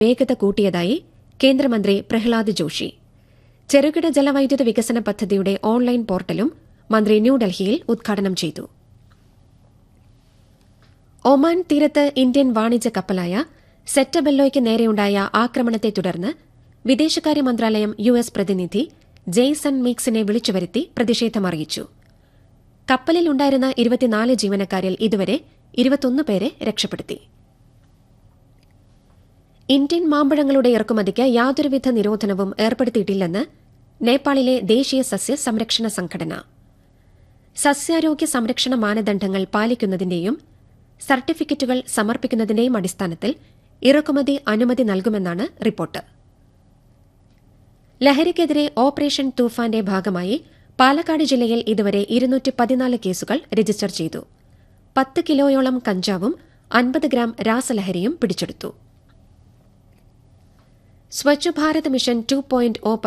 വേഗത കൂട്ടിയതായി കേന്ദ്രമന്ത്രി പ്രഹ്ലാദ് ജോഷി ചെറുകിട ജലവൈദ്യുത വികസന പദ്ധതിയുടെ ഓൺലൈൻ പോർട്ടലും മന്ത്രി ന്യൂഡൽഹിയിൽ ഉദ്ഘാടനം ചെയ്തു ഒമാൻ തീരത്ത് ഇന്ത്യൻ വാണിജ്യ കപ്പലായ സെറ്റബെല്ലോയ്ക്ക് നേരെയുണ്ടായ ആക്രമണത്തെ തുടർന്ന് വിദേശകാര്യ മന്ത്രാലയം യു എസ് പ്രതിനിധി ജെയ്സൺ മീക്സിനെ വിളിച്ചുവരുത്തി പ്രതിഷേധമറിയിച്ചു കപ്പലിലുണ്ടായിരുന്ന ഇരുപത്തിനാല് ജീവനക്കാരിൽ ഇതുവരെ ഇരുപത്തൊന്ന് പേരെ രക്ഷപ്പെടുത്തി ഇന്ത്യൻ മാമ്പഴങ്ങളുടെ ഇറക്കുമതിക്ക് യാതൊരുവിധ നിരോധനവും ഏർപ്പെടുത്തിയിട്ടില്ലെന്ന് നേപ്പാളിലെ ദേശീയ സസ്യ സംരക്ഷണ സംഘടന സസ്യാരോഗ്യ സംരക്ഷണ മാനദണ്ഡങ്ങൾ പാലിക്കുന്നതിന്റെയും സർട്ടിഫിക്കറ്റുകൾ സമർപ്പിക്കുന്നതിന്റെയും അടിസ്ഥാനത്തിൽ ഇറക്കുമതി അനുമതി നൽകുമെന്നാണ് റിപ്പോർട്ട് ലഹരിക്കെതിരെ ഓപ്പറേഷൻ തൂഫാന്റെ ഭാഗമായി പാലക്കാട് ജില്ലയിൽ ഇതുവരെ ഇരുന്നൂറ്റി പതിനാല് കേസുകൾ രജിസ്റ്റർ ചെയ്തു പത്ത് കിലോയോളം കഞ്ചാവും അൻപത് ഗ്രാം രാസലഹരിയും പിടിച്ചെടുത്തു Swachh Bharat mission two point O